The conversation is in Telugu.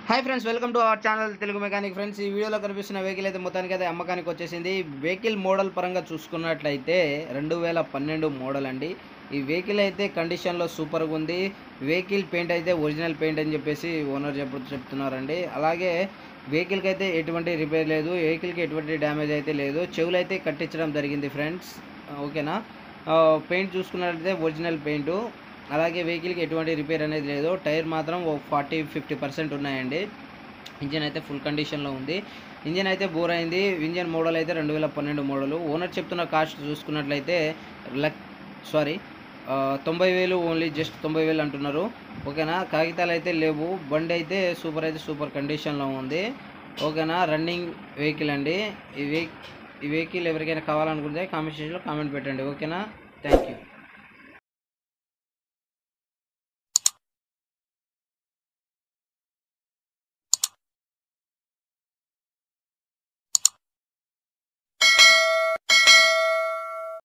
hi friends welcome to our channel Telugu mechanic friends ఈ వీడియోలో కనిపిస్తున్న వెహికల్ అయితే మొత్తానికి అయితే అమ్మకానికి వచ్చేసింది వెహికల్ మోడల్ పరంగా చూసుకున్నట్లయితే రెండు వేల పన్నెండు మోడల్ అండి ఈ వెహికల్ అయితే కండిషన్లో సూపర్గా ఉంది వెహికల్ పెయింట్ అయితే ఒరిజినల్ పెయింట్ అని చెప్పేసి ఓనర్ చెప్ప చెప్తున్నారండి అలాగే వెహికల్కి అయితే ఎటువంటి రిపేర్ లేదు వెహికల్కి ఎటువంటి డ్యామేజ్ అయితే లేదు చెవులు అయితే కట్టించడం జరిగింది ఫ్రెండ్స్ ఓకేనా పెయింట్ చూసుకున్నట్లయితే ఒరిజినల్ పెయింట్ అలాగే వెహికల్కి ఎటువంటి రిపేర్ అనేది లేదు టైర్ మాత్రం ఓ ఫార్టీ ఫిఫ్టీ పర్సెంట్ ఉన్నాయండి ఇంజిన్ అయితే ఫుల్ కండిషన్లో ఉంది ఇంజిన్ అయితే బోర్ అయింది ఇంజిన్ మోడల్ అయితే రెండు వేల పన్నెండు మోడలు ఓనర్ చెప్తున్న కాస్ట్ చూసుకున్నట్లయితే లక్ సారీ తొంభై వేలు ఓన్లీ జస్ట్ తొంభై వేలు అంటున్నారు ఓకేనా కాగితాలు అయితే లేవు బండి అయితే సూపర్ అయితే సూపర్ కండిషన్లో ఉంది ఓకేనా రన్నింగ్ వెహికల్ అండి ఈ వెహి ఈ వెహికల్ ఎవరికైనా కావాలనుకుంటే కామెంట్ సెక్షన్లో కామెంట్ పెట్టండి ఓకేనా థ్యాంక్ యూ